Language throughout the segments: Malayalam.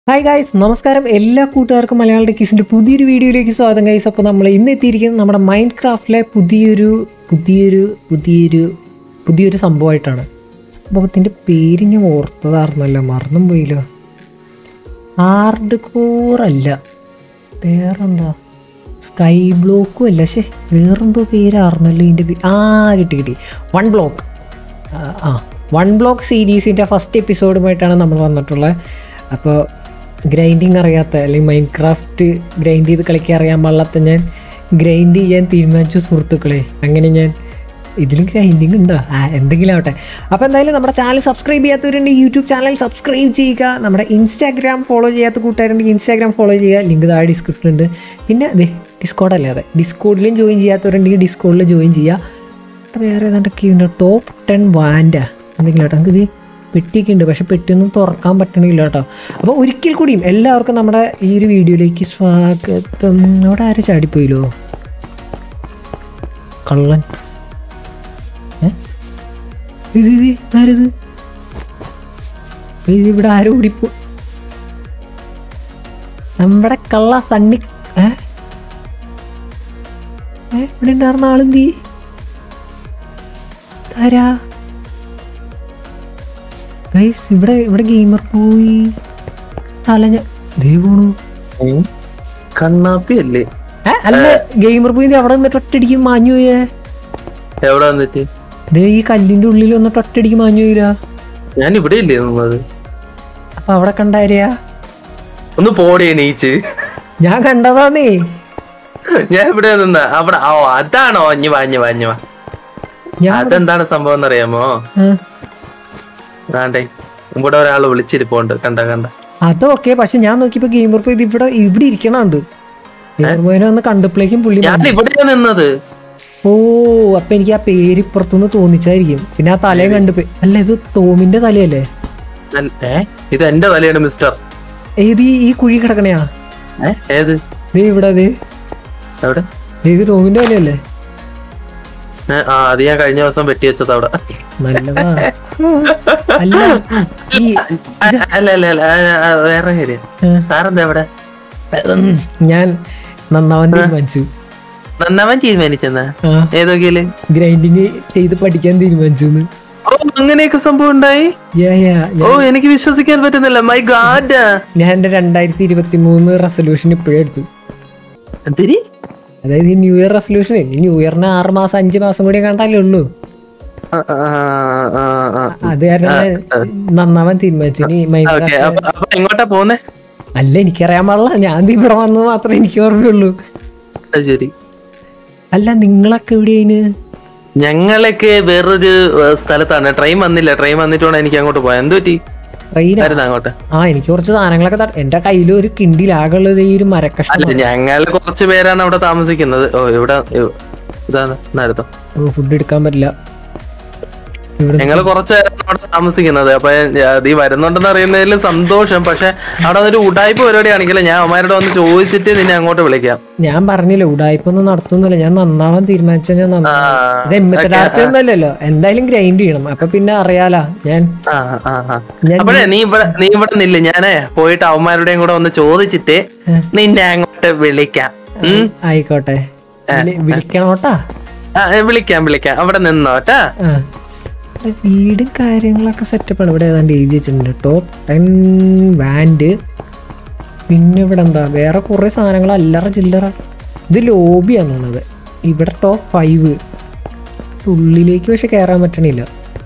ഹായ് ഗായ്സ് നമസ്കാരം എല്ലാ കൂട്ടുകാർക്കും മലയാളം ടെക്കീസിൻ്റെ പുതിയൊരു വീഡിയോയിലേക്ക് സ്വാഗതം ഗൈസ് അപ്പോൾ നമ്മൾ ഇന്ന് എത്തിയിരിക്കുന്നത് നമ്മുടെ മൈൻഡ് ക്രാഫ്റ്റിലെ പുതിയൊരു പുതിയൊരു പുതിയൊരു പുതിയൊരു സംഭവമായിട്ടാണ് സംഭവത്തിൻ്റെ പേര് ഞാൻ ഓർത്തതാർന്നല്ലോ മറന്നും പോയില്ലോ ഹാർഡ് കോർ അല്ല വേറെന്താ സ്കൈ ബ്ലോക്കും അല്ല ശേ വേറെന്തോ പേരാർന്നല്ലോ ഇതിൻ്റെ പേ ആ കിട്ടി കിട്ടി വൺ ബ്ലോക്ക് ആ വൺ ബ്ലോക്ക് സീരീസിൻ്റെ ഫസ്റ്റ് എപ്പിസോഡുമായിട്ടാണ് നമ്മൾ വന്നിട്ടുള്ളത് അപ്പോൾ ഗ്രൈൻഡിങ് അറിയാത്ത അല്ലെങ്കിൽ മൈൻഡ് ക്രാഫ്റ്റ് ഗ്രൈൻഡ് ചെയ്ത് കളിക്കാൻ അറിയാൻ പാടില്ലാത്ത ഞാൻ ഗ്രൈൻഡ് ചെയ്യാൻ തീരുമാനിച്ചു സുഹൃത്തുക്കളെ അങ്ങനെ ഞാൻ ഇതിലും ഗ്രൈൻഡിങ് ഉണ്ടോ ആ എന്തെങ്കിലും ആവട്ടെ അപ്പോൾ എന്തായാലും നമ്മുടെ ചാനൽ സബ്സ്ക്രൈബ് ചെയ്യാത്തവരുണ്ട് യൂട്യൂബ് ചാനൽ സബ്സ്ക്രൈബ് ചെയ്യുക നമ്മുടെ ഇൻസ്റ്റാഗ്രാം ഫോളോ ചെയ്യാത്ത കൂട്ടുകാരുണ്ടെങ്കിൽ ഇൻസ്റ്റാഗ്രാം ഫോളോ ചെയ്യുക ലിങ്ക് താഴെ ഡിസ്ക്രിപ്ഷനിലുണ്ട് പിന്നെ അതെ ഡിസ്കോഡ് അല്ലേ അതെ ഡിസ്കോഡിലും ജോയിൻ ചെയ്യാത്തവരുണ്ടെങ്കിൽ ഡിസ്കോഡിൽ ജോയിൻ ചെയ്യുക ഇവിടെ വേറെ ഏതാണ്ടൊക്കെ ഇതിൻ്റെ ടോപ്പ് ടെൻ വാൻഡാ എന്തെങ്കിലും കേട്ടോ നമുക്ക് ഇത് പെട്ടിയൊക്കെ ഉണ്ട് പക്ഷെ പെട്ടിയൊന്നും തുറക്കാൻ പറ്റണില്ല കേട്ടോ അപ്പോൾ ഒരിക്കൽ കൂടിയും എല്ലാവർക്കും നമ്മുടെ ഈ ഒരു വീഡിയോയിലേക്ക് സ്വാഗതം അവിടെ ആരും ചാടിപ്പോയില്ലോ കള്ളൻ ഏ? ഇത് ഇത് ആരിത് ഇത് ഇവിടെ ആരും ഓടിപ്പോ നമ്മുടെ കള്ള സണ്ണി ഏ ഏ ഇവിടെ ഉണ്ടായിരുന്ന ആളെന്തി താരാ ഗൈസ് ഇവിടെ ഇവിടെ ഗെയിമർ പോയി തലഞ്ഞ ദേ പോണു കണ്ണാപ്പി അല്ലേ ഏ അല്ല ഗെയിമർ പോയി ദേ അവിടെ നിന്നിട്ട് ഒറ്റടിക്ക് മാഞ്ഞു പോയേ എവിടെ വന്നിട്ട് ദേ ഈ കല്ലിന്റെ ഉള്ളിൽ വന്നിട്ട് ഒറ്റടിക്ക് മാഞ്ഞു പോയില്ല ഞാൻ ഇവിടെ ഇല്ലേ നിന്നത് അപ്പൊ അവിടെ കണ്ടാരിയാ ഒന്ന് പോടി എണീച്ച് ഞാൻ കണ്ടതാന്നേ ഞാൻ ഇവിടെ നിന്ന അവിടെ ഓ അതാണോ അഞ്ഞു വാഞ്ഞു വാഞ്ഞു വാ ഞാൻ അതെന്താണ് സംഭവം എന്നറിയാമോ ആ, ആണ്ടേ ഇവിടെ ഒരാൾ വിളിച്ചിരിപ്പുണ്ട് കണ്ട കണ്ട അതൊക്കെ പക്ഷെ ഞാൻ നോക്കിയപ്പോ ഗെയിമർ പോയി ഇത് ഇവിടെ ഇവിടെ ഇരിക്കണുണ്ട് ഗെയിമർ പോയിനെ വന്ന് കണ്ടപ്പോഴേക്കും പുള്ളി ഞാൻ ഇവിടെയാ നിന്നത് ഓ അപ്പൊ എനിക്ക് ആ പേര് ഇപ്പുറത്തുനിന്ന് തോന്നിച്ചായിരിക്കും പിന്നെ ആ തലയും കണ്ടു അല്ല ഇത് ടോമിന്റെ തലയല്ലേ ഞാൻ- ഏ ഇത് എന്റെ തലയാണ് മിസ്റ്റർ ഏത് ഈ- ഈ കുഴി കിടക്കണയാ ഏ ഏത് ദേ ഇവിടെ ദേ എവിടെ ദേ ഇത് ടോമിന്റെ തലയല്ലേ ഏ, ആ അത് ഞാൻ കഴിഞ്ഞ ദിവസം വെട്ടി വെച്ചത് അവിടെ നല്ലതാ അല്ല ഈ ആ, അല്ല അല്ല അല്ല ആ, ആ, വേറെ കാര്യം ആ, സാറെന്താ എവിടെ ഉം, ഞാൻ നന്നാവാൻ തീരുമാനിച്ചു നന്നവൻ തീരുമാനിച്ചെന്നാ ആ ഏതൊക്കെയില് ഗ്രൈൻഡിങ് ചെയ്ത് പഠിക്കാൻ തീരുമാനിച്ചു എന്ന്. ഓ അങ്ങനെയൊക്കെ സംഭവം ഉണ്ടായി Yeah, yeah. ഓ എനിക്ക് വിശ്വസിക്കാൻ പറ്റുന്നില്ല മൈ ഗാഡ് ഞാൻ എന്റെ രണ്ടായിരത്തി ഇരുപത്തി മൂന്ന് റെസൊല്യൂഷൻ ഇപ്പോഴേ എടുത്തു എന്തിരി അതായത് ഈ ന്യൂ ഇയർ റെസൊല്യൂഷൻ ഈ ന്യൂ ഇയറിന് ആറ് മാസം അഞ്ച് മാസം കൂടി കണ്ടാലേ ഉള്ളൂ ആ, ആ, ആ, ആ. അത് കാരണം ഞാൻ നന്നാവാൻ തീരുമാനിച്ചു ഇനി ഓക്കേ, മൈൻക്രാഫ്റ്റ് അപ്പൊ അപ്പൊ എങ്ങോട്ടാ പോന്നെ അല്ല എനിക്കറിയാൻ പാടില്ല ഞാൻ ദേ ഇവിടെ വന്നത് മാത്രമേ എനിക്ക് ഓർമ്മയുള്ളൂ അത് ശരി അല്ല നിങ്ങളൊക്കെ എവിടെയാണ് ഞങ്ങളൊക്കെ വേറൊരു ഏഹ്, സ്ഥലത്താണ് ട്രെയിൻ വന്നില്ല ട്രെയിൻ വന്നിട്ട് വേണം എനിക്ക് അങ്ങോട്ട് പോയാൽ എന്ത് പറ്റി ട്രെയിനാ ആയിരുന്നു അങ്ങോട്ട് ആ എനിക്ക് കുറച്ച് സാധനങ്ങളൊക്കെ ത- എന്റെ കയ്യിൽ ഒരു കിണ്ടിലാകുള്ളത് ഈ ഒരു മരക്കഷ്ണം അല്ല ഞങ്ങൾ കുറച്ച് പേരാണ് അവിടെ താമസിക്കുന്നത് ഓ ഇവിടെ ഇവ- ഇതാണ് നേരത്തെ ഫുഡ് എടുക്കാൻ പറ്റില്ല ഇവിടെ ഞങ്ങൾ കുറച്ച് പേരാണ് അവിടെ താമസിക്കുന്നത് അപ്പൊ ഞാൻ- നീ വരുന്നുണ്ടെന്ന് അറിയുന്നതിൽ സന്തോഷം പക്ഷെ അവിടെ ഒരു ഉടായ്പ പരിപാടി ആണെങ്കിലും ഞാൻ അമ്മമാരോട് വന്ന് ചോദിച്ചിട്ട് നിന്നെ അങ്ങോട്ട് വിളിക്കാം ഞാൻ പറഞ്ഞില്ല ഉടായ്പൊന്നും നടത്തുന്നില്ല ഞാൻ നന്നാവാൻ തീരുമാനിച്ചാൽ ഞാൻ നന്നാവും ആ, ഇത് എമ്മത്തെരാപ്പി ഒന്നല്ലല്ലോ എന്തായാലും ഗ്രൈൻഡ് ചെയ്യണം അപ്പൊ പിന്നെ അറിയാലോ ഞാൻ ആ, ആ, ആ. ഞാൻ അപ്പോഴേ നീ ഇവിടെ നീ ഇവിടെ നില്ല ഞാനേ പോയിട്ട് അവന്മാരുടെയും കൂടെ ഒന്ന് ചോദിച്ചിട്ട് നിന്നെ അങ്ങോട്ട് വിളിക്കാം ഉം? ആയിക്കോട്ടെ വിളി- വിളിക്കണോട്ടാ ആ, ഏ, വിളിക്കാം വിളിക്കാം അവിടെ നിന്നോട്ടാ ആ ഇവിടെ വീടും കാര്യങ്ങളൊക്കെ സെറ്റപ്പാണ് ഇവിടെ ഏതാണ്ട് എഴുതി വെച്ചിട്ടുണ്ട് ടോപ്പ് ടെൻ വാൻഡ് പിന്നെ ഇവിടെ എന്താ വേറെ കുറേ സാധനങ്ങൾ അല്ലറ ചില്ലറ ഇത് ലോബിയാന്ന് തോന്നുന്നത് ഇവിടെ ടോപ്പ് ഫൈവ് ഉള്ളിലേക്ക് പക്ഷെ കയറാൻ പറ്റണില്ല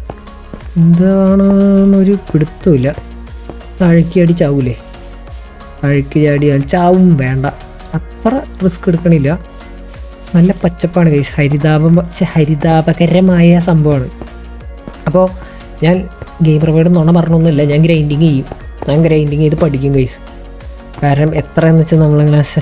എന്താണെന്നൊരു പിടുത്തമില്ല താഴേക്ക് ചാടി ചാവൂലേ താഴേക്ക് ചാടിയാൽ ചാവും വേണ്ട അത്ര റിസ്ക് എടുക്കണില്ല നല്ല പച്ചപ്പാണ് കൈസ് ഹരിതാപം ഛെ, ഹരിതാപകരമായ സംഭവമാണ് അപ്പോൾ ഞാൻ ഗെയിം പ്രൊവൈഡ് നുണ പറഞ്ഞൊന്നുമില്ല ഞാൻ ഗ്രൈൻഡിങ് ചെയ്യും ഞാൻ ഗ്രൈൻഡിങ് ചെയ്ത് പഠിക്കും കൈസ് കാരണം എത്രയെന്ന് വെച്ചാൽ നമ്മളിങ്ങനെ ശ്ശെ,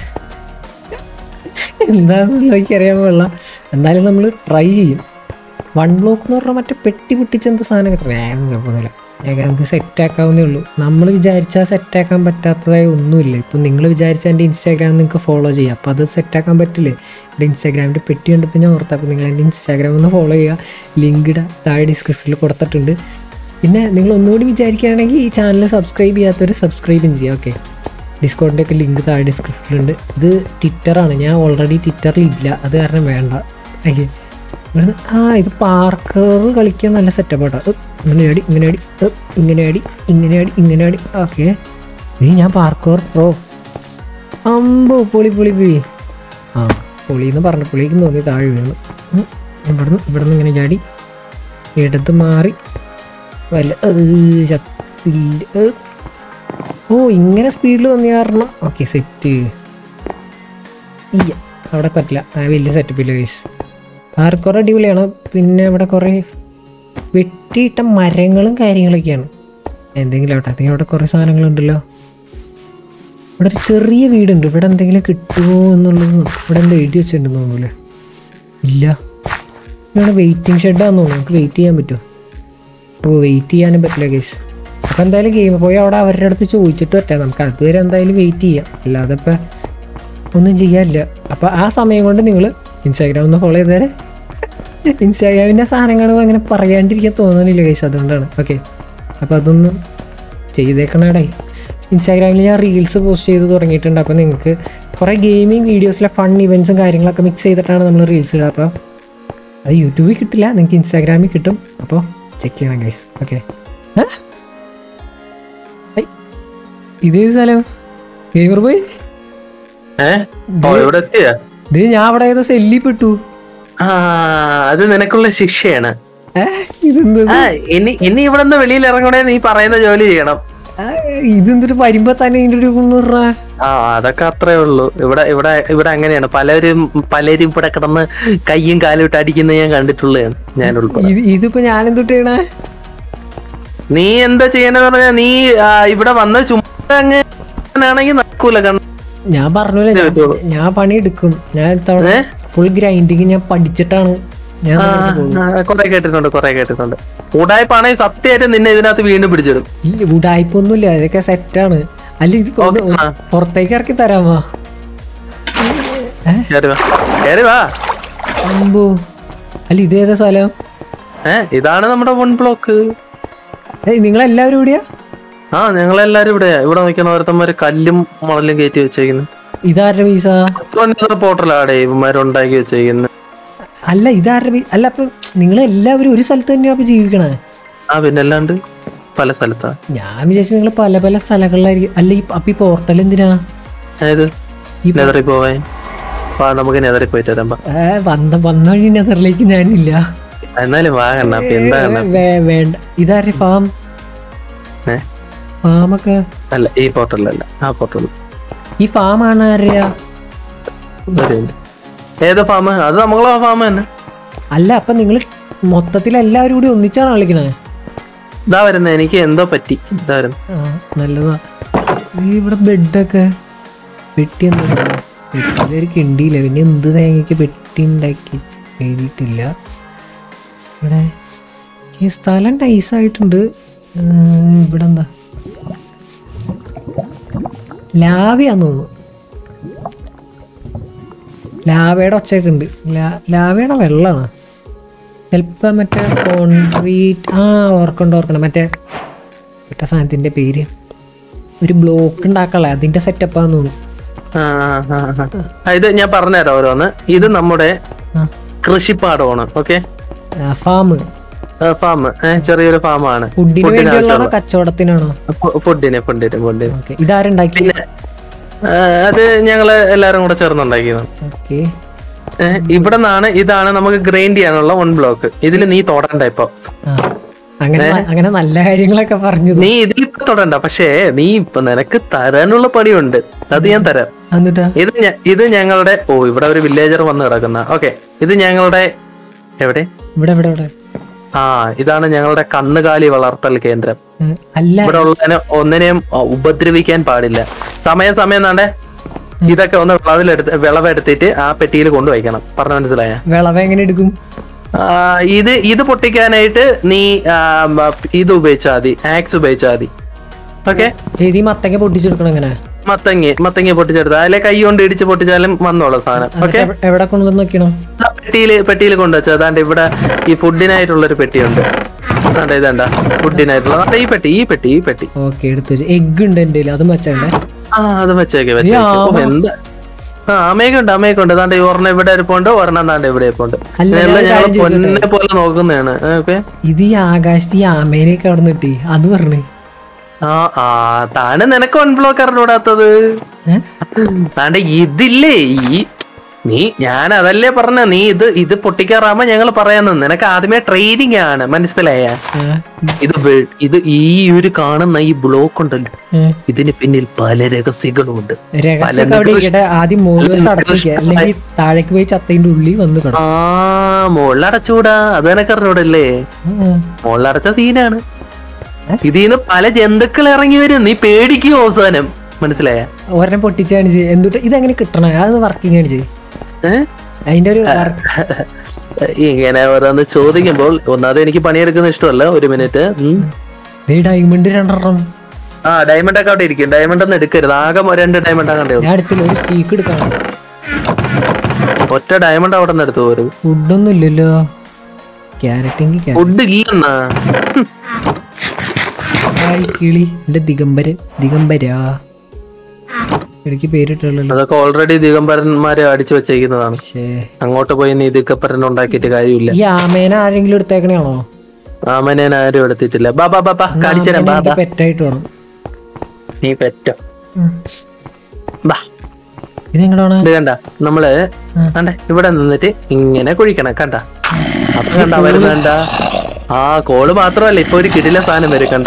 എന്താണെന്നുള്ള എനിക്കറിയാൻ പാടില്ല എന്നാലും നമ്മൾ ട്രൈ ചെയ്യും വൺ ബ്ലോക്ക് എന്ന് പറഞ്ഞാൽ മറ്റേ പെട്ടി പൊട്ടിച്ച് എന്ത് സാധനം കിട്ടണം ഞാൻ കുഴപ്പമൊന്നുമില്ല ഞാൻ നമുക്ക് സെറ്റാക്കാവുന്നേ ഉള്ളൂ നമ്മൾ വിചാരിച്ചാൽ സെറ്റാക്കാൻ പറ്റാത്തതായി ഒന്നുമില്ല ഇപ്പം നിങ്ങൾ വിചാരിച്ചാൽ എൻ്റെ ഇൻസ്റ്റാഗ്രാം നിങ്ങൾക്ക് ഫോളോ ചെയ്യാം അപ്പോൾ അത് സെറ്റാക്കാൻ പറ്റില്ലേ എൻ്റെ ഇൻസ്റ്റാഗ്രാമിൻ്റെ പെട്ടി കണ്ടപ്പോൾ ഞാൻ ഓർത്താൽ അപ്പോൾ നിങ്ങൾ എൻ്റെ ഇൻസ്റ്റാഗ്രാം ഒന്ന് ഫോളോ ചെയ്യുക ലിങ്ക് ഇടാം താഴെ ഡിസ്ക്രിപ്ഷനിൽ കൊടുത്തിട്ടുണ്ട് പിന്നെ നിങ്ങൾ ഒന്നുകൂടി വിചാരിക്കുകയാണെങ്കിൽ ഈ ചാനൽ സബ്സ്ക്രൈബ് ചെയ്യാത്തവർ സബ്സ്ക്രൈബും ചെയ്യാം ഓക്കെ ഡിസ്കൗണ്ടിൻ്റെ ഒക്കെ ലിങ്ക് താഴെ ഡിസ്ക്രിപ്ഷനിലുണ്ട് ഇത് ട്വിറ്ററാണ് ഞാൻ ഓൾറെഡി ട്വിറ്ററിൽ ഇല്ല അത് കാരണം വേണ്ട ഓക്കെ ഇവിടുന്ന് ആ ഇത് പാർക്കർ കളിക്കാൻ നല്ല സെറ്റപ്പ് ആട്ടോ ഇങ്ങനെ അടി ഇങ്ങനെ അടി ഉപ്പ്, ഇങ്ങനെ അടി ഇങ്ങനെ അടി ഇങ്ങനെ അടി ഓക്കെ നീ ഞാൻ പാർക്കർ പ്രോ അമ്പോ പൊളി പൊളി പോയി ആ പൊളി എന്ന് പറഞ്ഞു പൊളിക്ക് തോന്നി താഴെ വീണു ഉം, ഇവിടുന്ന് ഇവിടുന്ന് ഇങ്ങനെ ചാടി ഇടത്ത് മാറി വല്ല ഏ, ചത്തില്ല ഏ. ഓ ഇങ്ങനെ സ്പീഡിൽ വന്നു കാരണം ഓക്കെ സെറ്റ് ഇല്ല അവിടെ പറ്റില്ല ആ വലിയ സെറ്റപ്പ് ഇല്ല ഗൈസ് പാർക്കോർ അടിപൊളിയാണ് പിന്നെ ഇവിടെ കുറേ വെട്ടിയിട്ട മരങ്ങളും കാര്യങ്ങളൊക്കെയാണ് എന്തെങ്കിലും ആവട്ടെ അല്ലെങ്കിൽ അവിടെ കുറേ സാധനങ്ങളുണ്ടല്ലോ ഇവിടെ ഒരു ചെറിയ വീടുണ്ട് ഇവിടെ എന്തെങ്കിലും കിട്ടുമോ എന്നുള്ളത് ഇവിടെ എന്താ എഴുതി വെച്ചിട്ടുണ്ടെന്ന് തോന്നുന്നില്ലേ ഇല്ല ഇവിടെ വെയിറ്റിംഗ് ഷെഡാന്ന് തോന്നുന്നു നമുക്ക് വെയിറ്റ് ചെയ്യാൻ പറ്റുമോ ഓ വെയിറ്റ് ചെയ്യാനും പറ്റില്ല കേസ് അപ്പം എന്തായാലും ഗെയിം പോയി അവിടെ അവരുടെ അടുത്ത് ചോദിച്ചിട്ട് വരട്ടെ നമുക്ക് അതുവരെ എന്തായാലും വെയിറ്റ് ചെയ്യാം അല്ലാതെ ഇപ്പം ഒന്നും ചെയ്യാനില്ല അപ്പം ആ സമയം കൊണ്ട് നിങ്ങൾ ഇൻസ്റ്റാഗ്രാം ഒന്ന് ഫോളോ ചെയ്തേരെ ഇൻസ്റ്റാഗ്രാമിൻ്റെ സാധനങ്ങൾ അങ്ങനെ പറയാണ്ടിരിക്കാൻ തോന്നുന്നില്ല കേസ് അതുകൊണ്ടാണ് ഓക്കെ അപ്പോൾ അതൊന്ന് ചെയ്തേക്കണേടേ ഇൻസ്റ്റാഗ്രാമിൽ ഞാൻ റീൽസ് പോസ്റ്റ് ചെയ്ത് തുടങ്ങിയിട്ടുണ്ട് അപ്പോൾ നിങ്ങൾക്ക് കുറേ ഗെയിമിംഗ് വീഡിയോസിലെ ഫൺ ഇവൻറ്റ്സും കാര്യങ്ങളൊക്കെ മിക്സ് ചെയ്തിട്ടാണ് നമ്മൾ റീൽസ് ഇടുക അപ്പോൾ അത് യൂട്യൂബിൽ കിട്ടില്ല നിങ്ങൾക്ക് ഇൻസ്റ്റാഗ്രാമിൽ കിട്ടും അപ്പോൾ ചെക്ക് ചെയ്യണം ഗൈസ് ഓക്കെ ഇതേ സ്ഥലം ഗെയിമർ പോയി ഏ ഓ ഇവിടെ എത്തിയ ഇത് ഞാൻ അവിടെ ഏതോ സെല്ലി പെട്ടു ആ അത് നിനക്കുള്ള ശിക്ഷയാണ് ഏ ഇതെന്ത് ആ ഇനി ഇനി ഇവിടെ നിന്ന് വെളിയിൽ ഇറങ്ങണേ നീ പറയുന്ന ജോലി ചെയ്യണം ആ, ഇതെന്തൊരു വരുമ്പോ തന്നെ ഇതിന്റെ ഒരു കുന്നുറ ആ അതൊക്കെ അത്രേ ഉള്ളൂ ഇവിടെ ഇവിടെ ഇവിടെ അങ്ങനെയാണ് പലരും പലരും ഇവിടെ കിടന്ന് കയ്യും കാലും ഇട്ട് അടിക്കുന്നത് ഞാൻ കണ്ടിട്ടുള്ളതാണ് ഞാൻ ഉൾപ്പെടെ ഇത് ഇതിപ്പോ ഞാൻ എന്തൊട്ട് ചെയ്യണേ നീ എന്താ ചെയ്യണെന്ന് പറഞ്ഞാ നീ ആ, ഇവിടെ വന്ന് ചുമ്മാ അങ്ങനെയാണെങ്കിൽ നടക്കൂല കാരണം ഞാൻ പറഞ്ഞില്ല ഇതേ ഞാൻ- പറ്റുള്ളൂ. ഞാൻ പണി എടുക്കും ഞാൻ ഇത്തവണ ഏ? ഫുൾ ഗ്രൈൻഡിങ് ഞാൻ പഠിച്ചിട്ടാണ് ഞാൻ മുന്നോട്ട് പോകുന്നത്. കൊറേ കേട്ടിട്ടുണ്ട് കൊറേ കേട്ടിട്ടുണ്ട് ഉടായ്പാണെങ്കിൽ സത്യമായിട്ട് നിന്നെ ഇതിനകത്ത് വീണ്ടും പിടിച്ചിടും ഈ ഉടായ്പൊന്നുമില്ല അതൊക്കെ സെറ്റാണ് അല്ല ഇത് ഒന്ന് ഓക്കേ, ആ. പുറത്തേക്ക് ഇറക്കി തരാമോ കേറി വാ കേറി വാ അമ്പോ അല്ല ഇതേതാ സ്ഥലം ഏ ഇതാണ് നമ്മുടെ വൺ ബ്ലോക്ക് ഏയ് നിങ്ങളെല്ലാവരും ഇവിടെയാ ആ ഞങ്ങളെല്ലാരും ഇവിടെ ഇവിടെ നിൽക്കുന്ന ഓരോരുത്തന്മാര് കല്ലും മണലും കയറ്റി വെച്ചേക്കുന്നു ഇതാരുടെ പൈസ പോർട്ടലാടെ ഇവന്മാരുണ്ടാക്കി വെച്ചേക്കുന്നത് അല്ല ഇതാരുടെ പൈ- അല്ല അപ്പൊ നിങ്ങളെല്ലാവരും ഒരു സ്ഥലത്ത് തന്നെയാണ് അപ്പൊ ജീവിക്കണേ ആ പിന്നല്ലാണ്ട് പല സ്ഥലത്താ ഞാൻ വിചാരിച്ചു നിങ്ങൾ പല പല സ്ഥലങ്ങളിലായിരിക്കും അല്ല ഈ അപ്പൊ ഈ പോർട്ടൽ എന്തിനാ ഏത് ഈ നെതറി പോവാൻ വാ നമുക്ക് നെതറി പോയിട്ട് വരാം വാ. ഏ, വന്ന വന്ന വഴി നെതറിലേക്ക് ഞാനില്ല എന്നാലും വാ കണ്ണാപ്പി എന്താ കണ്ണാപ്പി വേ- വേണ്ട ഇതാരുടെ ഫാം ഏ ഫാമൊക്കെ അല്ല ഈ പോർട്ടലല്ല ആ പോർട്ടൽ ഈ ഫാമാണ് ആരുടെയാ ഏത് ഫാം അത് നമ്മളെ ഫാം തന്നെ അല്ല അപ്പൊ നിങ്ങൾ മൊത്തത്തിൽ എല്ലാവരും കൂടി ഒന്നിച്ചാണ് കളിക്കണേ ഇതാ വരുന്നത് എനിക്ക് എന്തോ പറ്റി ഇതാ വരുന്നത് ആ നല്ലതാ ഈ ഇവിടെ ബെഡൊക്കെ പെട്ടി എന്താ പെട്ടിയിലൊരു കിണ്ടിയില്ല പിന്നെ എന്ത് തേങ്ങയ്ക്ക് പെട്ടി ഉണ്ടാക്കി എഴുതിയിട്ടില്ല ഇവിടെ ഈ സ്ഥലം നൈസായിട്ടുണ്ട് ഇവിടെ എന്താ ലാവയാന്ന് തോന്നുന്നു ലാവയുടെ ഒച്ചയൊക്കെ ഉണ്ട് ലാ- ലാവയുടെ വെള്ളമാണ് ചിലപ്പോൾ മറ്റേ കോൺക്രീറ്റ് ആ ഓർക്കണ്ട ഓർക്കണം മറ്റേ മറ്റേ സാധനത്തിൻ്റെ പേര് ഒരു ബ്ലോക്ക് ഉണ്ടാക്കല അതിൻ്റെ സെറ്റപ്പാന്ന് തോന്നുന്നു ആ, ആ, ആ, ആ. ആ, ഇത് ഞാൻ പറഞ്ഞുതരാം ഓരോന്ന് ഇത് നമ്മുടെ ആ കൃഷിപ്പാടമാണ് ഓക്കെ ഫാം ഫാം ചെറിയൊരു ഫാമാണ് ഫുഡിന് വേണ്ടിയുള്ളതാണോ കച്ചവടത്തിനാണോ ഫുഡിന് ഫുഡിന് ഫുഡിന് ഓക്കെ ഇതാരുണ്ടാക്കി പിന്നെ ആ, അത് ഞങ്ങള് എല്ലാരും കൂടെ ചേർന്നുണ്ടാക്കിയതാണ് ഓക്കെ ഏ, ഇവിടെ നിന്നാണ് ഇതാണ് നമുക്ക് ഗ്രൈൻഡ് ചെയ്യാനുള്ള വൺ ബ്ലോക്ക് ഇതിൽ നീ തൊടണ്ട ഇപ്പൊ ആ അങ്ങനെ അങ്ങനെ നല്ല കാര്യങ്ങളൊക്കെ പറഞ്ഞു നീ ഇതിൽ ഇപ്പൊ തൊടണ്ട പക്ഷേ നീ ഇപ്പൊ നിനക്ക് തരാനുള്ള പണിയുണ്ട് അത് ഞാൻ തരാം എന്നിട്ടാ ഇത് ഞ- ഇത് ഞങ്ങളുടെ ഓ ഇവിടെ ഒരു വില്ലേജർ വന്ന് കിടക്കുന്ന ഓക്കെ ഇത് ഞങ്ങളുടെ എവിടെ ഇവിടെ ഇവിടെ ഇവിടെ ആ ഇതാണ് ഞങ്ങളുടെ കന്നുകാലി വളർത്തൽ കേന്ദ്രം ഏ, അല്ല ഇവിടെ ഉള്ളതിനെ ഒന്നിനെയും ആ, ഉപദ്രവിക്കാൻ പാടില്ല സമയം സമയം നാണ്ടേ ഇതൊക്കെ ഒന്ന് വിളവിലെടുത്ത് വിളവെടുത്തിട്ട് ആ പെട്ടിയിൽ കൊണ്ടുവയ്ക്കണം പറഞ്ഞു മനസ്സിലായ വിളവ് എങ്ങനെ എടുക്കും ഇത് ഇത് പൊട്ടിക്കാനായിട്ട് നീ ആ, മ, ഇത് ഉപയോഗിച്ചാൽ മതി ആക്സ് ഉപയോഗിച്ചാൽ മതി ഓക്കെ ഏത് ഈ മത്തങ്ങ പൊട്ടിച്ചെടുക്കണം എങ്ങനെ മത്തങ്ങി മത്തങ്ങി പൊട്ടിച്ചെടുത്ത അതിലെ കൈ കൊണ്ട് ഇടിച്ച് പൊട്ടിച്ചാലും വന്നോളൂ സാധനം ഓക്കെ എവിടെ- എവിടെ കൊണ്ടുവന്ന് നോക്കണം പെട്ടിയില് പെട്ടിയിൽ കൊണ്ടുവച്ചോ അതാണ്ട് ഇവിടെ ഈ ഫുഡിനായിട്ടുള്ള ഒരു പെട്ടിയുണ്ട് അതെ ഇതണ്ട ഫുഡിനായിട്ടുള്ള ദാണ്ടെ ഈ പെട്ടി ഈ പെട്ടി ഈ പെട്ടി ഓക്കെ എടുത്തു വെച്ചു എഗ് ഉണ്ട് എന്റെ അതും വെച്ചേ ആ അത് വെച്ചേക്കെ വെച്ചേക്ക് ആമ. ഓ, എന്താ ആ അമ്മയൊക്കെ ഉണ്ട് അമ്മയൊക്കെ ഉണ്ട് ദാണ്ടെ ഈ ഒരെണ്ണം ഇവിടെ ഇരിപ്പുണ്ട് ഒരെണ്ണം ദാണ്ടെ ഇവിടെ ഇരിപ്പുണ്ട് അല്ല, ഇതെല്ലാം ഞാൻ ഞങ്ങൾ കാര്യം ചോദിച്ചോട്ടെ? പൊന്നെ പോലെ നോക്കുന്നതാണ് ഓക്കെ ഇത് ഈ ആകാശത്ത് ഈ ആമേനെയൊക്കെ അവിടെ നിന്ന് കിട്ടി അത് പറഞ്ഞു ആ ആ താന് നിനക്ക് വൺ ബ്ലോക്ക് അറിഞ്ഞൂടാത്തത് താണ്ടെ ഇതില്ലേ ഈ നീ ഞാൻ അതല്ലേ പറഞ്ഞ നീ ഇത് ഇത് പൊട്ടിക്കാറാകുമ്പോ ഞങ്ങൾ പറയാന്ന് നിനക്ക് ആദ്യമേ ട്രെയിനിങ് ആണ് മനസ്സിലായ ഇത് വെ- ഇത് ഈ ഒരു കാണുന്ന ഈ ബ്ലോക്ക് ഉണ്ടല്ലോ ഇതിന് പിന്നിൽ പല രഹസ്യങ്ങളും ഉണ്ട് രഹസ്യമൊക്കെ അവിടെ ഇരിക്കട്ടെ ആദ്യം മുകളിൽ വെച്ച് അടച്ചിരിക്കുക അല്ലെങ്കിൽ താഴേക്ക് പോയി ചത്തതിന്റെ ഉള്ളിൽ വന്ന് കിടക്കും ആ മുകളിലടച്ചൂടാ അത് നിനക്ക് അറിഞ്ഞൂടല്ലേ മുകളിലടച്ച സീനാണ് ഇതിന്ന് പല ജന്തുക്കൾ ഇറങ്ങി വരും നീ പേടിക്കും അവസാനം മനസ്സിലായ ഒരെണ്ണം പൊട്ടിച്ച് കാണിച്ച് എന്തുട്ട് ഇതെങ്ങനെ കിട്ടണേ അത് വർക്കിംഗ് കാണിച്ച് ഏഹ് അതിന്റെ ഒരു work- ഇങ്ങനെ ഓരോന്ന് ചോദിക്കുമ്പോൾ ഒന്നാമത് എനിക്ക് പണിയെടുക്കുന്ന ഇഷ്ടമല്ല ഒരു മിനിറ്റ് ഉം. ദേ ഡയമണ്ട് രണ്ടെണ്ണം ആ ഡയമണ്ട് ഒക്കെ അവിടെ ഇരിക്കും ഡയമണ്ട് ഒന്നും എടുക്കരുത് ആകെ രണ്ട് ഡയമണ്ട് ആകണ്ടേ ഉള്ളൂ ഞാൻ എടുത്തില്ല ഒരു സ്റ്റീക്ക് എടുക്കണം ഒറ്റ ഡയമണ്ട് അവിടെ നിന്ന് എടുത്തു പോരും ഫുഡൊന്നും ഇല്ലല്ലോ ക്യാരറ്റെങ്കിൽ ക്യാരറ്റ് ഫുഡ് ഇല്ലെന്നാ ഹും. ഹായ് കിളി എന്റെ ദിഗംബരൻ ദിഗംബരാ ഇടയ്ക്ക് പേരിട്ടുള്ളല്ലോ അതൊക്കെ ഓൾറെഡി ദിഗംബരന്മാരെ അടിച്ചു വെച്ചേക്കുന്നതാണ് പക്ഷേ അങ്ങോട്ട് പോയി നീ ദിഗംബരൻ ഉണ്ടാക്കിയിട്ട് കാര്യമില്ല ഈ ആമേനെ ആരെങ്കിലും എടുത്തേക്കണേണോ ആമനെ ആരും എടുത്തിട്ടില്ല ബാ ബാ ബാ ബാ കാണിച്ചുതരാം ബാ ബാ പെറ്റായിട്ട് വേണം നീ പെറ്റോ ബാ ഇതെങ്ങടാണ് ഇത് കണ്ട നമ്മള് കണ്ടേ ഇവിടെ നിന്നിട്ട് ഇങ്ങനെ കുഴിക്കണം കണ്ട അപ്പൊ കണ്ട വരുന്നണ്ട ആ കോള് മാത്രമല്ല ഇപ്പൊ ഒരു കിടില സാധനം വരും കണ്ടോ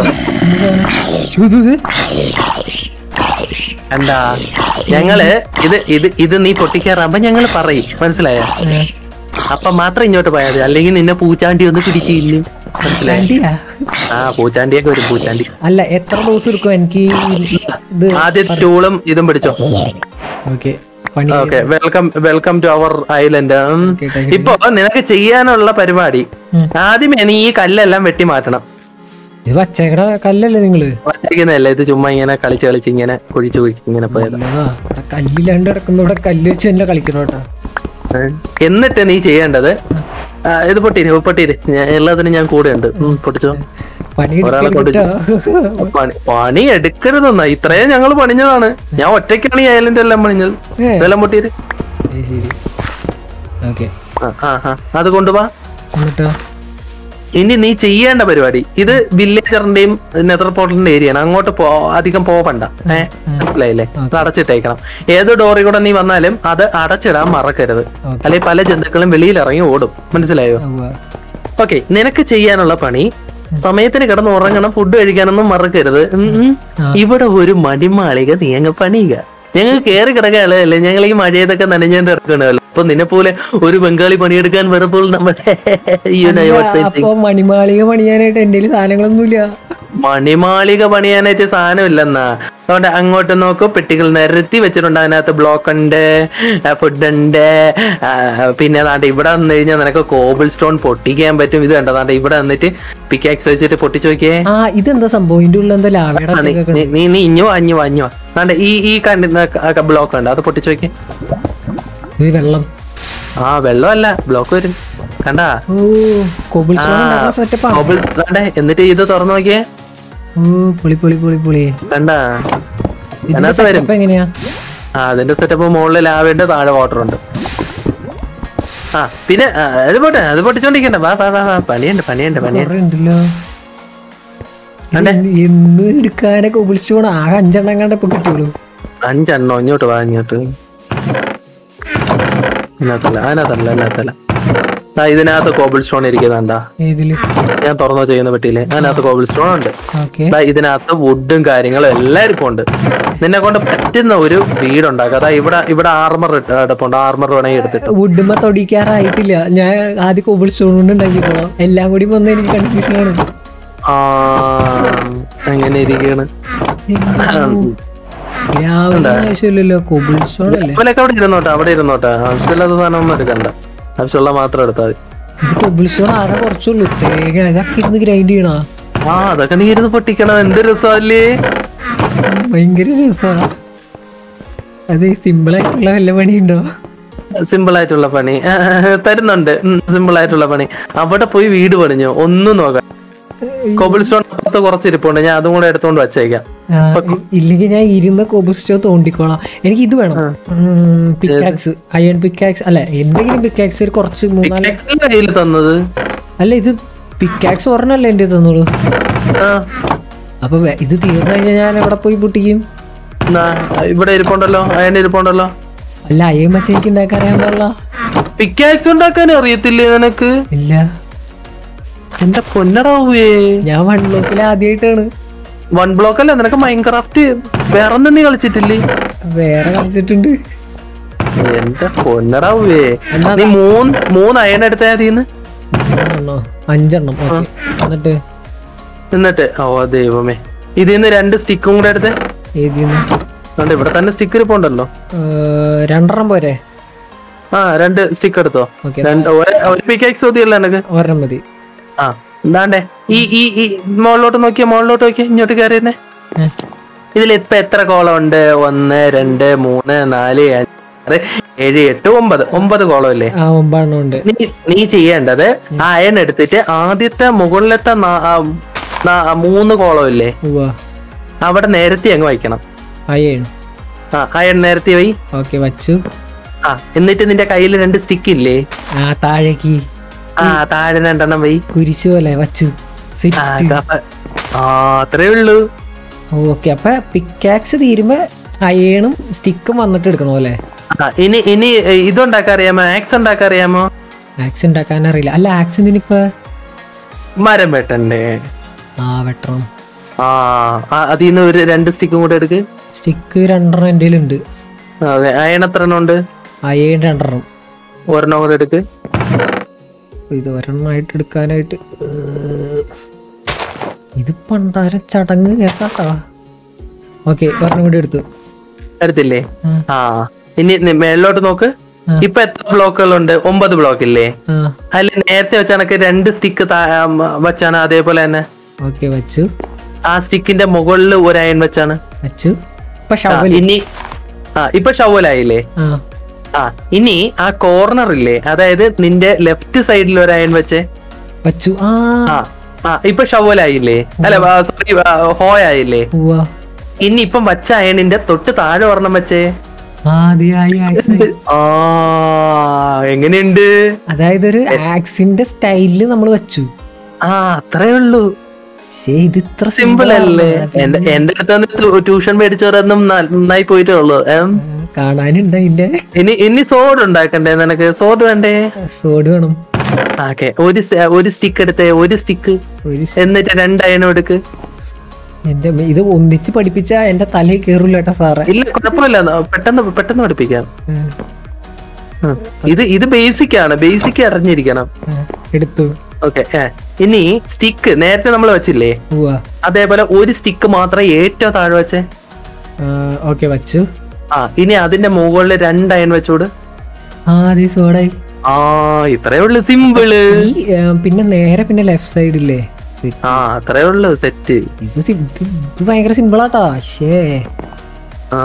കണ്ടാ ഞങ്ങള് ഇത് ഇത് ഇത് നീ പൊട്ടിക്കാറാകുമ്പോ ഞങ്ങള് പറയും മനസ്സിലായ അപ്പൊ മാത്രം ഇങ്ങോട്ട് പോയാൽ മതി അല്ലെങ്കിൽ നിന്നെ പൂച്ചാണ്ടി ഒന്ന് പിടിച്ചില്ലും മനസ്സിലായ വണ്ടിയാ ആ പൂച്ചാണ്ടിയൊക്കെ വരും പൂച്ചാണ്ടി അല്ല എത്ര ദിവസം എടുക്കും എനിക്ക് ഈ ഇത് ആദ്യം സ്റ്റൂളും ഇതും പിടിച്ചോ ഓക്കെ പണി okay welcome welcome to our island Okay, thank ഇപ്പൊ നിനക്ക് ചെയ്യാനുള്ള പരിപാടി ഉം. ആദ്യമേ നീ ഈ കല്ലെല്ലാം വെട്ടി മാറ്റണം ഇത് വച്ചേക്കട കല്ലല്ലേ നിങ്ങള് വച്ചിരിക്കുന്നതല്ല ഇത് ചുമ്മാ ഇങ്ങനെ കളിച്ച് കളിച്ച് ഇങ്ങനെ കുഴിച്ച് കുഴിച്ച് ഇങ്ങനെ പോയത് നല്ലതാ. ഇവിടെ കല്ലില്ലാണ്ട് കിടക്കുന്ന ഇവിടെ കല്ല് വെച്ച് തന്നെ കളിക്കണം കേട്ടോ എന്നിട്ട് നീ ചെയ്യേണ്ടത് ആ, ഇത് പൊട്ടീര് പൊട്ടീര് ഞാൻ എല്ലാത്തിനും ഞാൻ കൂടെ ഉണ്ട് പൊട്ടിച്ചോ പണി ഒരാളെ എടുക്കരുത് കൊണ്ട് കേട്ടോ. പണി പണി എടുക്കരുതെന്നാ ഇത്രയും ഞങ്ങൾ പണിഞ്ഞതാണ് ഞാൻ ഒറ്റയ്ക്കാണ് ഈ ഐലൻഡ് എല്ലാം പണിഞ്ഞത് ഏ. ഇതെല്ലാം പൊട്ടീര് ഏയ് ശരി ഓക്കെ ആ ആ ആ അത് കൊണ്ടുപോവാ എന്നിട്ടോ ഇനി നീ ചെയ്യേണ്ട പരിപാടി ഇത് വില്ലേജറിന്റെയും നെതർ പോർട്ടലിന്റെ ഏരിയയാണ് അങ്ങോട്ട് പോ അധികം പോവണ്ട ഏഹ് മനസ്സിലായില്ലേ അത് അടച്ചിട്ടേക്കണം ഏത് ഡോറിൽ കൂടെ നീ വന്നാലും അത് അടച്ചിടാൻ മറക്കരുത് Okay. അല്ലെങ്കിൽ പല ജന്തുക്കളും വെളിയിൽ ഇറങ്ങി ഓടും മനസ്സിലായോ ഉവ്വ. ഓക്കെ നിനക്ക് ചെയ്യാനുള്ള പണി സമയത്തിന് കിടന്ന് ഉറങ്ങണം ഫുഡ് കഴിക്കാനൊന്നും മറക്കരുത് ഉം, ഉം. ഇവിടെ ഒരു മടിമാളിക നീ അങ്ങ് പണിയുക ഞങ്ങൾ കയറി കിടക്കാല്ലേ ഞങ്ങൾ ഈ മഴയത്തൊക്കെ നനഞ്ഞേണ്ട് ഇറക്കണമല്ലോ അപ്പൊ നിന്നെ പോലെ ഒരു ബംഗാളി പണിയെടുക്കാൻ വരുമ്പോൾ നമ്മൾ you know what I'm saying. അപ്പൊ മണിമാളിക പണിയാനായിട്ട് എന്റെ സാധനങ്ങളൊന്നുമില്ല മണിമാളിക പണിയാനായിട്ട് സാധനമില്ലെന്നാ അതുകൊണ്ട് അങ്ങോട്ട് നോക്കൂ പെട്ടികൾ നിരത്തി വെച്ചിട്ടുണ്ട് അതിനകത്ത് ബ്ലോക്ക് ഉണ്ട് ഫുഡ് ഉണ്ട് ആ, പിന്നെ അതാണ്ട് ഇവിടെ വന്നു കഴിഞ്ഞാൽ നിനക്ക് കോബിൾ സ്റ്റോൺ പൊട്ടിക്കാൻ പറ്റും ഇത് കണ്ടോ അതാണ്ട് ഇവിടെ വന്നിട്ട് പിക്കാക്സ് വെച്ചിട്ട് പൊട്ടിച്ചു നോക്കിയേ ആ ഇതെന്താ സംഭവം ഇതിന്റെ ഉള്ളിൽ എന്തോ ലാവയുടെ ആ, നീ- അച്ചൊക്കെ നീ- നീ നീ ഇഞ്ഞു അഞ്ഞു അഞ്ഞു അതാണ്ട് ഈ ഈ കണ്ടുന്ന ബ്ലോക്ക് ഉണ്ട് അത് പൊട്ടിച്ചു നോക്കിയേ ഇത് വെള്ളം ആ വെള്ളമല്ല ബ്ലോക്ക് വരും കണ്ടാ ഓ കോബിൾ സെറ്റപ്പ് ആണ് കോബിൾ അതാണ്ടേ എന്നിട്ട് ഇത് തുറന്നു നോക്കിയേ ഓ പൊളി പൊളി പൊളി പൊളി കണ്ടാ ഇതിന്റെ അതിനകത്ത് വരും സെറ്റപ്പ് എങ്ങനെയാ ആ അതിന്റെ സെറ്റപ്പ് മുകളിൽ ലാവയുണ്ട് താഴെ വാട്ടർ ഉണ്ട് ആ പിന്നെ ആ, അത് പോട്ടെ അത് പൊട്ടിച്ചോണ്ടിരിക്കണ്ട വാ വാ വാ വാ പണിയുണ്ട് പണിയുണ്ട് പണിയുണ്ട് കുറെ ഉണ്ടല്ലോ ഇത് എന്ന് എടുക്കാനെ കോബിൾ സ്റ്റോൺ ആകെ അഞ്ചെണ്ണം കണ്ട ഇപ്പൊ കിട്ടിയുള്ളൂ അഞ്ചെണ്ണോ ഇങ്ങോട്ട് വാ ഇങ്ങോട്ട് അതിനകത്തല്ല അതിനകത്തല്ല അതിനകത്തല്ല ആ ഇതിനകത്ത് കോബിൾ സ്റ്റോൺ ഇരിക്കുന്നുണ്ടാ ഏതില് ഞാൻ തുറന്നോ ചെയ്യുന്ന പെട്ടിയില് അതിനകത്ത് കോബിൾ സ്റ്റോൺ ഉണ്ട് ഓക്കെ ദാ ഇതിനകത്ത് വുഡും കാര്യങ്ങളും എല്ലാം ഇരിപ്പുണ്ട് നിന്നെ കൊണ്ട് പറ്റുന്ന ഒരു വീടുണ്ടാക്കുക അതാ ഇവിടെ ഇവിടെ ആർമർ എടുപ്പുണ്ട് ആർമർ വേണമെങ്കിൽ എടുത്തിട്ട് വുഡുമ്മ തൊടിക്കാറായിട്ടില്ല ഞാൻ ആദ്യം കോബിൾ സ്റ്റോൺ കൊണ്ട് ഉണ്ടാക്കിക്കോളാം എല്ലാം കൂടി വന്ന് എനിക്ക് കൺഫ്യൂഷനാണ് ആ അങ്ങനെ ഇരിക്കുകയാണ് രാവിലെ ആവശ്യമില്ലല്ലോ കോബിൾ സ്റ്റോൺ അല്ലേ ഇവലൊക്കെ അവിടെ ഇരുന്നോട്ടെ അവിടെ ഇരുന്നോട്ടെ ആവശ്യമില്ലാത്ത സാധനം ഒന്നും എടുക്കണ്ട ആവശ്യമുള്ള മാത്രം എടുത്താൽ മതി ഇത് കോബിൾ സ്റ്റോൺ ആകെ കുറച്ചുള്ളൂ തേങ്ങ ഇതൊക്കെ ഇരുന്ന് ഗ്രൈൻഡ് ചെയ്യണ ആ അതൊക്കെ നീ ഇരുന്ന് പൊട്ടിക്കണം എന്ത് രസമല്ലേ ഭയങ്കര രസാ അത് സിമ്പിൾ ആയിട്ടുള്ള വല്ല പണിയുണ്ടോ സിമ്പിൾ ആയിട്ടുള്ള പണി ആ, തരുന്നുണ്ട് സിമ്പിൾ ആയിട്ടുള്ള പണി അവിടെ പോയി വീട് പണിഞ്ഞു ഒന്നും നോക്കാം കോബിൾ സ്റ്റോൺ അപ്പുറത്ത് കുറച്ച് ഇരിപ്പുണ്ട് ഞാൻ അതും കൂടെ എടുത്തോണ്ട് വച്ചേക്കാം ആ, ഇ- ഇല്ലെങ്കിൽ ഞാൻ ഇരുന്ന് കോബിൾസ്റ്റോ തോണ്ടിക്കോളാം എനിക്ക് ഇത് വേണം പിക്കാക്സ് അയൺ പിക്കാക്സ് അല്ല എന്തെങ്കിലും പിക്കാക്സ് ഒരു കുറച്ച് മൂന്നാല് എക്സലിന്റെ കയ്യിൽ തന്നത് അല്ല ഇത് പിക്കാക്സ് ഒരെണ്ണല്ലേ എൻ്റെ തന്നോളൂ ആ അപ്പൊ വേ- ഇത് തീർന്നു കഴിഞ്ഞാൽ ഞാൻ എവിടെ പോയി പൊട്ടിക്കും എന്നാ, ഇവിടെ ഇരിപ്പുണ്ടല്ലോ അയൺ ഇരിപ്പുണ്ടല്ലോ അല്ല അയ്യം വെച്ച് എനിക്ക് ഉണ്ടാക്കാൻ അറിയാൻ പാടില്ല പിക്കാക്സ് ഉണ്ടാക്കാൻ അറിയത്തില്ലേ നിനക്ക് ഇല്ല എന്റെ പൊന്നടാവേ ഞാൻ വൺ ബ്ലോക്കിൽ ആദ്യമായിട്ടാണ് വൺ ബ്ലോക്ക് അല്ല നിനക്ക് മൈൻക്രാഫ്റ്റ് വേറെ ഒന്നും നീ കളിച്ചിട്ടില്ലേ വേറെ കളിച്ചിട്ടുണ്ട് എന്റെ പൊന്നടാവേ എന്നാ നീ മൂന്ന് മൂന്ന് അയൺ എടുത്താ മതിന്ന് മൂന്നെണ്ണോ അഞ്ചെണ്ണം ഓക്കെ എന്നിട്ട് എന്നിട്ട് ഓ ദൈവമേ ഇതിന്ന് രണ്ട് സ്റ്റിക്കും കൂടെ എടുത്തേ ഏതിന്ന് അതുകൊണ്ട് ഇവിടെ തന്നെ സ്റ്റിക്ക് ഇരിപ്പുണ്ടല്ലോ ഏർ, രണ്ടെണ്ണം പോരെ ആ രണ്ട് സ്റ്റിക്ക് എടുത്തോ ഓക്കെ രണ്ട് ഒരു- ഒരു പിക്കാക്സ് മതിയല്ലോ എനക്ക് ഒരെണ്ണം മതി ആ എന്താണ്ടേ ഈ ഈ ഈ മുകളിലോട്ട് നോക്കിയാ മുകളിലോട്ട് നോക്കിയാ ഇങ്ങോട്ട് കയറിയെന്നെ ഏ, ഇതിൽ ഇപ്പൊ എത്ര കോളം ഉണ്ട് ഒന്ന് രണ്ട് മൂന്ന് നാല് അഞ്ച് ഏഴ് എട്ട് ഒമ്പത് ഒമ്പത് കോളം ഇല്ലേ ആ ഒമ്പതെണ്ണം ഉണ്ട് നീ നീ ചെയ്യേണ്ടത് ആ അയൺ എടുത്തിട്ട് ആദ്യത്തെ മുകളിലത്തെ നാ- ആ, നാ- ആ മൂന്ന് കോളം ഇല്ലേ ഉവ്വ അവിടെ നേരത്തെ അങ്ങ് വയ്ക്കണം അയ്യൺ ആ അയൺ നേരത്തെ വൈ ഓക്കെ വച്ചു ആ എന്നിട്ട് നിന്റെ കയ്യിൽ രണ്ട് സ്റ്റിക്ക് ഇല്ലേ ആ താഴേക്ക് ആ താഴെ രണ്ടെണ്ണം വൈ കുരിശു പോലെ വച്ചു ആ സെറ്റ് കപ്പ- ആ അത്രേ ഉള്ളൂ ഓക്കെ അപ്പൊ പിക്കാക്സ് തീരുമ്പോ അയേണും സ്റ്റിക്കും വന്നിട്ട് എടുക്കണോ അല്ലേ ആ ഇനി ഇനി ഇതുണ്ടാക്കാൻ അറിയാമോ ആക്സ് ഉണ്ടാക്കാൻ അറിയാമോ ആക്സ് ഉണ്ടാക്കാൻ അറിയില്ല അല്ല ആക്സ് എന്തിനിപ്പോ മരം വെട്ടണ്ടേ ആ വെട്ടണം ആ ആ, അതിന്ന് ഒരു രണ്ട് സ്റ്റിക്കും കൂടെ എടുക്ക് സ്റ്റിക്ക് രണ്ടെണ്ണം എൻ്റെ ഉണ്ട് അതെ അയൺ എത്ര എണ്ണം ഉണ്ട് അയേൺ രണ്ടെണ്ണം ഒരെണ്ണം കൂടെ എടുക്ക് ഇത് ഒരെണ്ണമായിട്ട് എടുക്കാനായിട്ട് ഏർ, ഇത് പണ്ടാര ചടങ്ങ് കേസാട്ടാ ഓക്കെ ഒരെണ്ണം കൂടി എടുത്തു എടുത്തില്ലേ ആ. ആ ഇനി നി- മേളിലോട്ട് നോക്ക് ആ. ഇപ്പൊ എത്ര ബ്ലോക്കുകളുണ്ട് ഒമ്പത് ബ്ലോക്ക് ഇല്ലേ ആ അതിൽ നേരത്തെ വെച്ചാണക്ക് രണ്ട് സ്റ്റിക്ക് വെച്ചാണ് അതേപോലെ തന്നെ ഓക്കെ വച്ചു ആ സ്റ്റിക്കിന്റെ മുകളിൽ ഒരു അയൺ വെച്ചാണ് വച്ചു ഇപ്പൊ ആ, ഷവൽ ഇനി ആ ഇപ്പൊ ഷവലായില്ലേ ആ ആ ഇനി ആ കോർണർ ഇല്ലേ അതായത് നിന്റെ ലെഫ്റ്റ് സൈഡിൽ ഒരു അയൺ വെച്ചേ വച്ചു ആ ആ ആ ഇപ്പൊ ഷവലായില്ലേ അല്ല സോറി ഹോയായില്ലേ ഉവ്വ ഇനി ഇപ്പം വച്ച അയണിന്റെ തൊട്ട് താഴെ ഒരെണ്ണം വെച്ചേ ആദ്യമായി ആക്സ് ആ എങ്ങനെയുണ്ട് അതായത് ഒരു ആക്സിന്റെ സ്റ്റൈലില് നമ്മൾ വെച്ചു ആ അത്രേ ഉള്ളൂ ശേ ഇത് ഇത്ര സിമ്പിൾ അല്ലേ എന്റെ എന്റെ അടുത്ത് ട്യൂഷൻ മേടിച്ചവരൊന്നും നന്നായി പോയിട്ടേ ഉള്ളൂ ഏം. കാണാനുണ്ട് അതിന്റെ ഇനി ഇനി സോഡ് ഉണ്ടാക്കണ്ടേ നിനക്ക് സോഡ് വേണ്ടേ സോഡ് വേണം ഓക്കെ ഒരു സ- ഒരു സ്റ്റിക്ക് എടുത്തേ ഒരു സ്റ്റിക്ക് ഒരു ശ- എന്നിട്ട് രണ്ട് അയണം എടുക്ക് എന്റെ അമ്മേ, ഇത് ഒന്നിച്ച് പഠിപ്പിച്ച എന്റെ തലയിൽ കേറൂല കേട്ടോ സാറേ ഇല്ല കുഴപ്പമില്ല ന- പെട്ടെന്ന് പെട്ടെന്ന് പഠിപ്പിക്കാം ഉം. ഉം. ഇത് ഇത് ബേസിക് ആണ് ബേസിക് അറിഞ്ഞിരിക്കണം ആ, എടുത്തു ഓക്കെ ഇനി സ്റ്റിക്ക് നേരത്തെ നമ്മൾ വെച്ചില്ലേ ഉവ്വ അതേപോലെ ഒരു സ്റ്റിക്ക് മാത്രം ഏറ്റവും താഴെ വെച്ചേ ഓക്കെ വച്ചു ആ ഇനി അതിന്റെ മുകളിൽ രണ്ട് അയൺ വെച്ചോട് ആ അതെ സോഡായി ആ ഇത്രേ ഉള്ളു സിമ്പിള് ഈ ആ, പിന്നെ നേരെ പിന്നെ ലെഫ്റ്റ് സൈഡില്ലേ സെറ്റ്. ആ അത്രേ ഉള്ളു സെറ്റ് ഇത് സി- ഇത് ഇത് ഭയങ്കര സിമ്പിളാട്ടാ ശേ ആ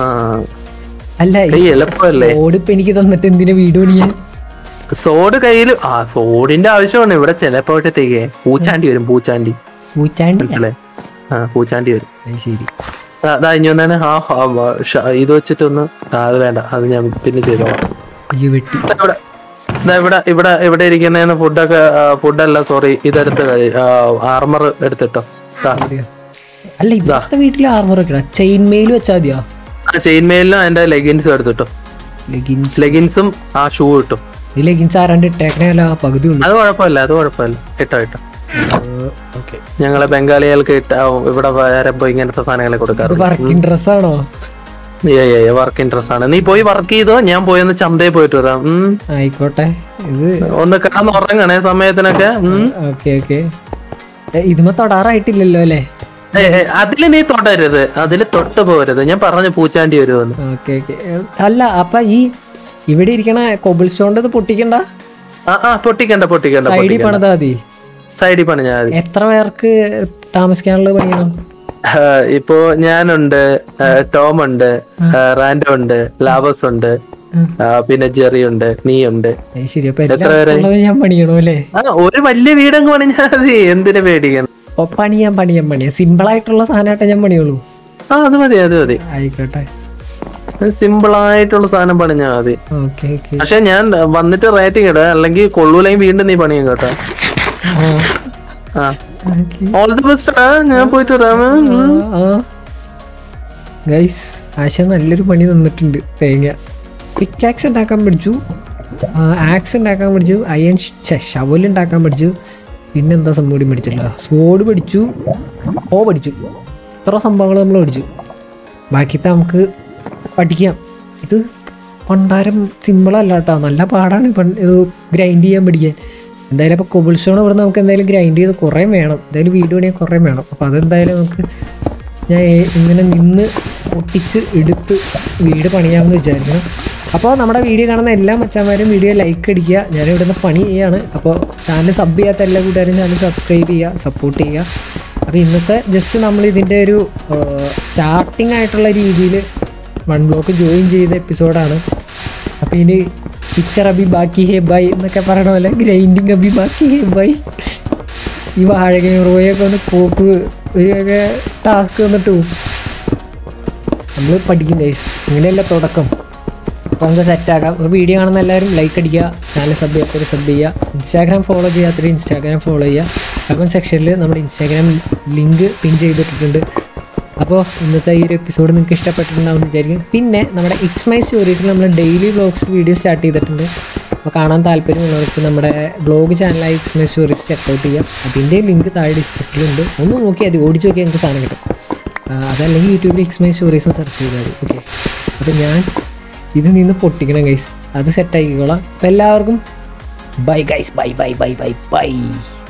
അല്ല കൈ എളുപ്പമല്ലേ സോഡ് ഇപ്പൊ എനിക്ക് തന്നിട്ട് എന്തിനാ വീഡിയോ ചെയ്യാൻ സോഡ് കയ്യില് ആ സോഡിന്റെ ആവശ്യമാണ് ഇവിടെ ചിലപ്പോഴത്തേക്ക് പൂച്ചാണ്ടി വരും പൂച്ചാണ്ടി പൂച്ചാണ്ടി മനസ്സിലായി ആ പൂച്ചാണ്ടി വരും അത് ശരി ആ, ദാ ഇനി ഒന്നാണ് ആ ആ, ആ, ഷ- ഇത് വെച്ചിട്ടൊന്ന് ആ, അത് വേണ്ട അത് ഞാൻ പിന്നെ ചെയ്തോളാം അയ്യോ വെട്ടി ദാ ഇവിടെ ദാ ഇവിടെ ഇവിടെ ഇവിടെ ഇരിക്കുന്നതിന് ഫുഡൊക്കെ ഫുഡല്ല സോറി ഇതെടുത്ത് ആർമർ എടുത്തിട്ടോ ദാ. അതെയോ? അല്ല ഇവിടുത്തെ വീട്ടിൽ ആർമർ വെക്കണം ചെയിൻ മെയിൽ വെച്ചാൽ മതിയോ ആ ചെയിൻ മെയിലും അതിന്റെ ലെഗിൻസും എടുത്തിട്ടോ ലെഗിൻസ് ലെഗിൻസും ആ ഷൂ കിട്ടും ഈ ലെഗിൻസ് ആരാണ്ട് ഇട്ടേക്കണല്ല പകുതി ഉള്ളു അത് കുഴപ്പമില്ല അത് കുഴപ്പമില്ല ഇട്ടോ ഇട്ടോ ഓക്കെ ഞങ്ങളെ ബംഗാളികൾക്ക് ഇട്ട ആ, ഇവിടെ വരുമ്പോ ഇങ്ങനത്തെ സാധനങ്ങളെ കൊടുക്കാറുണ്ട് വർക്കിംഗ് ഡ്രസ്സാണോ വർക്ക് ഇൻട്രസ്റ്റ് ആണ് നീ പോയി വർക്ക് ചെയ്തോ ഞാൻ പോയി ഒന്ന് ചന്തയിൽ പോയിട്ട് വരാം ഉം. ആയിക്കോട്ടെ ഇത് ഒന്ന് കിടന്ന് ഉറങ്ങണേ സമയത്തിനൊക്കെ ഉം. ഓക്കെ ഓക്കെ ഇതുമ്മ തൊടാറായിട്ടില്ലല്ലോ അല്ലേ ഏ, ഏ, അതില് നീ തൊടരുത് അതില് തൊട്ട് പോരുത് ഞാൻ പറഞ്ഞു പൂച്ചാണ്ടി വരുമെന്ന് ഓക്കെ ഓക്കെ അല്ല അപ്പൊ ഈ ഇവിടെ ഇരിക്കണ കൊബിൾ സ്റ്റോണിന്റെ ഇത് പൊട്ടിക്കണ്ട ആ ആ പൊട്ടിക്കണ്ട പൊട്ടിക്കണ്ട സൈഡിൽ പൊട്ടിക്കണ്ട പണിതാ മതി സൈഡിൽ പണിഞ്ഞാൽ മതി എത്ര പേർക്ക് താമസിക്കാനുള്ളത് പണിയണം ആ, ഇപ്പോ ഞാനുണ്ട് ആ, ടോം ഉണ്ട് ആ, റാൻഡോ ഉണ്ട് ലാവസ് ഉണ്ട് ഉം. ആ, പിന്നെ ജെറി ഉണ്ട് നീ ഉണ്ട് അത് ശരി അപ്പൊ എത്ര പേരായി? എല്ലാം ഞാൻ പണിയണോ അല്ലേ ആ ഒരു വലിയ വീടങ്ങ് പണിഞ്ഞാൽ മതി എന്തിനു പേടിക്കണം അപ്പോൾ പണിയാൻ പണിയാൻ പണിയാൻ സിമ്പിളായിട്ടുള്ള സാധനമായിട്ടേ ഞാൻ പണിയുള്ളൂ ആ അത് മതി അത് മതി ആയിക്കോട്ടെ സിമ്പിൾ ആയിട്ടുള്ള സാധനം പണിഞ്ഞാ മതി ഓക്കെ ഓക്കെ പക്ഷെ ഞാൻ വന്നിട്ട് റേറ്റിംഗ് ഇട അല്ലെങ്കിൽ കൊള്ളൂലെങ്കിൽ വീണ്ടും നീ പണിയും കേട്ടോ ആ ഓൾ ദി ബെസ്റ്റ് ഞാൻ പോയിട്ട് വരാം ഉം. ഗൈസ് ആശ നല്ലൊരു പണി തന്നിട്ടുണ്ട് തേങ്ങ പിക്കാക്സ് ഉണ്ടാക്കാൻ പഠിച്ചു ആക്സ് ഉണ്ടാക്കാൻ പഠിച്ചു അയൺ ഷവൽ ഉണ്ടാക്കാൻ പഠിച്ചു പിന്നെന്താ സംഭവം കൂടി പഠിച്ചില്ല സ്പോഡ് പഠിച്ചു ഓ പഠിച്ചു ഇത്ര സംഭവങ്ങൾ നമ്മൾ പഠിച്ചു ബാക്കിത്തെ നമുക്ക് പഠിക്കാം ഇത് പണ്ടാരം സിമ്പിളല്ല കേട്ടോ നല്ല പാടാണ് ഇപ്പം ഇത് ഗ്രൈൻഡ് ചെയ്യാൻ പഠിക്കാൻ എന്തായാലും ഇപ്പോൾ കൊബിൾ സ്റ്റോൺ ഇവിടെ നമുക്ക് എന്തായാലും ഗ്രൈൻഡ് ചെയ്ത് കുറേ വേണം എന്തായാലും വീഡിയോ പണിയാൻ കുറേ വേണം അപ്പോൾ അതെന്തായാലും നമുക്ക് ഞാൻ ഏ- ഇങ്ങനെ നിന്ന് പൊട്ടിച്ച് എടുത്ത് വീട് പണിയാമെന്ന് വിചാരിക്കണം അപ്പോൾ നമ്മുടെ വീഡിയോ കാണുന്ന എല്ലാ മച്ചാന്മാരും വീഡിയോ ലൈക്ക് അടിക്കുക ഞാൻ ഇവിടെ നിന്ന് പണി ചെയ്യാണ് അപ്പോൾ ചാനൽ സബ് ചെയ്യാത്ത എല്ലാ കൂട്ടുകാരും ചാനൽ സബ്സ്ക്രൈബ് ചെയ്യുക സപ്പോർട്ട് ചെയ്യുക അപ്പോൾ ഇന്നത്തെ ജസ്റ്റ് നമ്മൾ ഇതിൻ്റെ ഒരു സ്റ്റാർട്ടിംഗ് ആയിട്ടുള്ള രീതിയിൽ വൺ ബ്ലോക്ക് ജോയിൻ ചെയ്ത എപ്പിസോഡാണ് അപ്പോൾ ഇനി പിക്ചർ അബി ബാക്കി ഹേ ബൈ എന്നൊക്കെ പറയണ പോലെ ഗ്രൈൻഡിങ് അബി ബാക്കി ഹേ ബൈ ഈ വാഴക റോയൊക്കെ ഒന്ന് കോപ്പ് ഒരു ടാസ്ക് വന്നിട്ട് നമ്മൾ പഠിക്കും ഗൈസ് ഇങ്ങനെയല്ല തുടക്കം അപ്പോൾ നമുക്ക് സെറ്റാക്കാം അപ്പോൾ വീഡിയോ കാണുന്ന എല്ലാവരും ലൈക്ക് അടിക്കുക ചാനൽ സബ് ചെയ്യാത്തവർ സബ് ചെയ്യുക ഇൻസ്റ്റാഗ്രാം ഫോളോ ചെയ്യാത്തവർ ഇൻസ്റ്റാഗ്രാം ഫോളോ ചെയ്യുക കമൻറ്റ് സെക്ഷനിൽ നമ്മുടെ ഇൻസ്റ്റാഗ്രാം ലിങ്ക് പിൻ ചെയ്തിട്ടുണ്ട് അപ്പോൾ ഇന്നത്തെ ഈ ഒരു എപ്പിസോഡ് നിങ്ങൾക്ക് ഇഷ്ടപ്പെട്ടിട്ടുണ്ടാവും വിചാരിക്കും പിന്നെ നമ്മുടെ ഇറ്റ്സ് മൈ സ്റ്റോറീസിൽ നമ്മൾ ഡെയിലി വ്ളോഗ്സ് വീഡിയോ സ്റ്റാർട്ട് ചെയ്തിട്ടുണ്ട് അപ്പോൾ കാണാൻ താല്പര്യമുള്ളവർക്ക് നമ്മുടെ ബ്ലോഗ് ചാനലായി ഇറ്റ്സ് മൈ സ്റ്റോറീസ് ചെക്കൗട്ട് ചെയ്യാം അതിൻ്റെ ലിങ്ക് താഴെ ഡിസ്ക്രിപ്ഷനിലുണ്ട് ഒന്ന് നോക്കിയാൽ മതി ഓടിച്ച് നോക്കിയാൽ നിങ്ങൾക്ക് സാധനം കിട്ടും ആ, അതല്ലെങ്കിൽ യൂട്യൂബിൽ ഇറ്റ്സ് മൈ സ്റ്റോറീസും സെർച്ച് ചെയ്താൽ മതി ഓക്കെ അപ്പോൾ ഞാൻ ഇത് നിന്ന് പൊട്ടിക്കണം ഗൈസ് അത് സെറ്റ് ആക്കിക്കോളാം അപ്പോൾ എല്ലാവർക്കും bye guys bye bye bye bye by